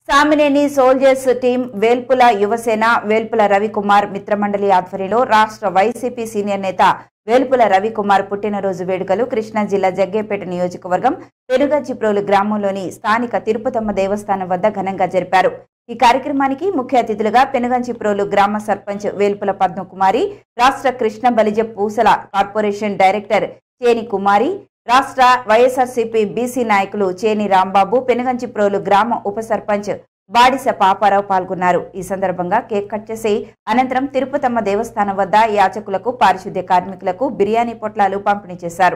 Samineni soldiers team Velpula Yuvasena Velpula Ravikumar మిత్రమండలి ఆధ్వర్యంలో రాష్ట్ర వైసీపీ సీనియర్ నేత వేల్పుల రవికుమార్ పుట్టినరోజు వేడుకలు కృష్ణా జిల్లా జగ్గేపేట నియోజకవర్గం పెనుగచ్చిప్రోలు గ్రామంలోని స్థానిక తిరుపతమ్మ దేవస్థానం వద్ద ఘనంగా జరిపారు ఈ కార్యక్రమానికి ముఖ్య అతిథులుగా పెనుగంచిప్రోలు గ్రామ సర్పంచ్ వేల్పుల పద్మకుమారి రాష్ట్ర కృష్ణ బలిజ పూసల కార్పొరేషన్ డైరెక్టర్ చేని కుమారి రాష్ట్ర వైఎస్ఆర్సీపీ బీసీ నాయకులు చేని రాంబాబు పెనుగంచిప్రోలు గ్రామ ఉప సర్పంచ్ బాడిస పాపారావు పాల్గొన్నారు ఈ సందర్భంగా కేక్ కట్ చేసి అనంతరం తిరుపతమ్మ దేవస్థానం వద్ద యాచకులకు పారిశుద్ధ్య కార్మికులకు బిర్యానీ పొట్లాలు పంపిణీ చేశారు